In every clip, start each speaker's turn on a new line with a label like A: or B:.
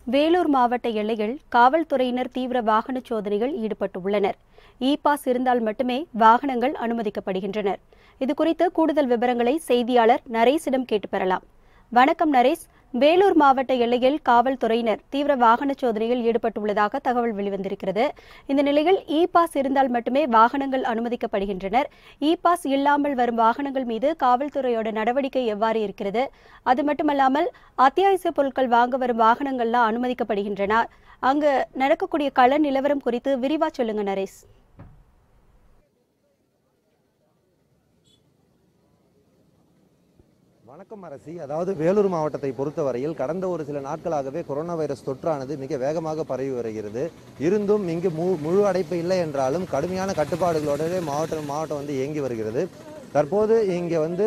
A: வேலூர் மாவட்ட எல்லையில் காவல்துறையினர் தீவிர வாகன சோதனையில் ஈடுபட்டுள்ளனர் இ பாஸ் இருந்தால் மட்டுமே வாகனங்கள் அனுமதிக்கப்படுகின்றனர் இதுகுறித்து கூடுதல் விவரங்களை செய்தியாளர் நரேஷிடம் கேட்டு பெறலாம் வணக்கம் நரேஷ் வேலூர் மாவட்ட எல்லையில் காவல்துறையினர் தீவிர வாகன சோதனையில் ஈடுபட்டுள்ளதாக தகவல் வெளிவந்திருக்கிறது இந்த நிலையில் இ பாஸ் இருந்தால் மட்டுமே வாகனங்கள் அனுமதிக்கப்படுகின்றனர் இ பாஸ் இல்லாமல் வரும் வாகனங்கள் மீது காவல்துறையோட நடவடிக்கை எவ்வாறு இருக்கிறது அது மட்டுமல்லாமல் அத்தியாவசிய பொருட்கள் வாங்க வரும் வாகனங்கள்லாம் அனுமதிக்கப்படுகின்றன அங்கு நடக்கக்கூடிய கள நிலவரம் குறித்து விரிவா சொல்லுங்க நரேஷ்
B: வணக்கம் அரசி அதாவது வேலூர் மாவட்டத்தை பொறுத்தவரையில் கடந்த ஒரு சில நாட்களாகவே கொரோனா வைரஸ் தொற்றானது மிக வேகமாக பரவி வருகிறது இருந்தும் இங்கு மு முழு அடைப்பு இல்லை என்றாலும் கடுமையான கட்டுப்பாடுகளோடவே மாவட்டம் மாவட்டம் வந்து இயங்கி வருகிறது தற்போது இங்கே வந்து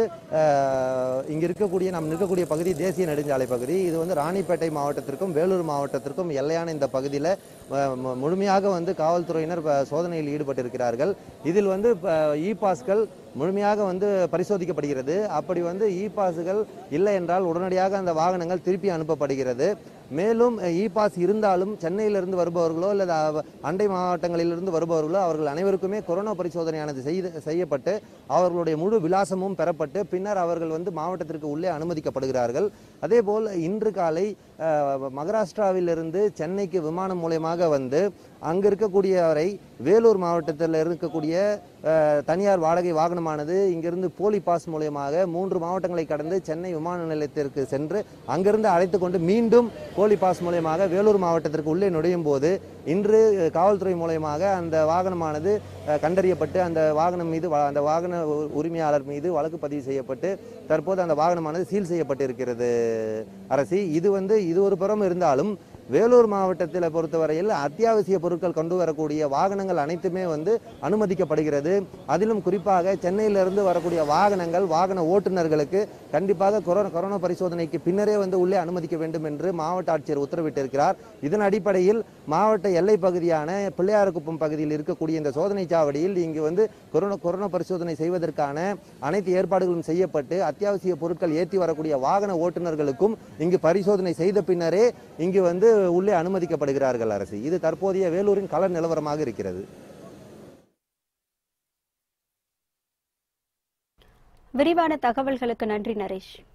B: அஹ், இங்கே இருக்கக்கூடிய நாம் நிற்கக்கூடிய பகுதி தேசிய நெடுஞ்சாலை பகுதி இது வந்து ராணிப்பேட்டை மாவட்டத்திற்கும் வேலூர் மாவட்டத்திற்கும் எல்லையான இந்த பகுதியில் அஹ், மு- முழுமையாக வந்து காவல்துறையினர் ப- சோதனையில் ஈடுபட்டிருக்கிறார்கள் இதில் வந்து இ பாஸ்கள் முழுமையாக வந்து பரிசோதிக்கப்படுகிறது அப்படி வந்து இ பாஸுகள் இல்லை என்றால் உடனடியாக அந்த வாகனங்கள் திருப்பி அனுப்பப்படுகிறது மேலும் இ பாஸ் இருந்தாலும் சென்னையிலிருந்து வருபவர்களோ அல்லது அ- அண்டை மாவட்டங்களிலிருந்து வருபவர்களோ அவர்கள் அனைவருக்குமே கொரோனா பரிசோதனையானது செய்து செய்யப்பட்டு அவர்களுடைய முழு விலாசமும் பெறப்பட்டு பின்னர் அவர்கள் வந்து மாவட்டத்திற்கு உள்ளே அனுமதிக்கப்படுகிறார்கள் அதேபோல் இன்று காலை அஹ், மகாராஷ்டிராவிலிருந்து சென்னைக்கு விமானம் மூலயமாக வந்து அங்கு இருக்கக்கூடியவரை வேலூர் மாவட்டத்தில் இருக்கக்கூடிய அஹ், தனியார் வாடகை வாகனமானது இங்கிருந்து போலி பாஸ் மூலியமாக மூன்று மாவட்டங்களை கடந்து சென்னை விமான நிலையத்திற்கு சென்று அங்கிருந்து அழைத்து கொண்டு மீண்டும் போலி பாஸ் மூலியமாக வேலூர் மாவட்டத்திற்கு உள்ளே நுழையும் போது இன்று காவல்துறை மூலயமாக அந்த வாகனமானது அஹ், கண்டறியப்பட்டு அந்த வாகனம் மீது வ- அந்த வாகன உ- உரிமையாளர் மீது வழக்கு பதிவு செய்யப்பட்டு தற்போது அந்த வாகனமானது சீல் செய்யப்பட்டிருக்கிறது அரசி இது வந்து இது ஒரு புறம் இருந்தாலும் வேலூர் மாவட்டத்தில் பொறுத்தவரையில் அத்தியாவசிய பொருட்கள் கொண்டு வரக்கூடிய வாகனங்கள் அனைத்துமே வந்து அனுமதிக்கப்படுகிறது அதிலும் குறிப்பாக சென்னையிலிருந்து வரக்கூடிய வாகனங்கள் வாகன ஓட்டுநர்களுக்கு கண்டிப்பாக கொரோனா கொரோனா பரிசோதனைக்கு பின்னரே வந்து உள்ளே அனுமதிக்க வேண்டும் என்று மாவட்ட ஆட்சியர் உத்தரவிட்டிருக்கிறார் இதன் அடிப்படையில் மாவட்ட எல்லை பகுதியான பிள்ளையார்குப்பம் பகுதியில் இருக்கக்கூடிய இந்த சோதனை சாவடியில் இங்கு வந்து கொரோனா கொரோனா பரிசோதனை செய்வதற்கான அனைத்து ஏற்பாடுகளும் செய்யப்பட்டு அத்தியாவசிய பொருட்கள் ஏற்றி வரக்கூடிய வாகன ஓட்டுநர்களுக்கும் இங்கு பரிசோதனை செய்த பின்னரே இங்கு வந்து உள்ளே அனுமதிக்கப்படுகிறார்கள் அரசு இது தற்போதைய வேலூரின் கள நிலவரமாக இருக்கிறது
A: விரிவான தகவல்களுக்கு நன்றி நரேஷ்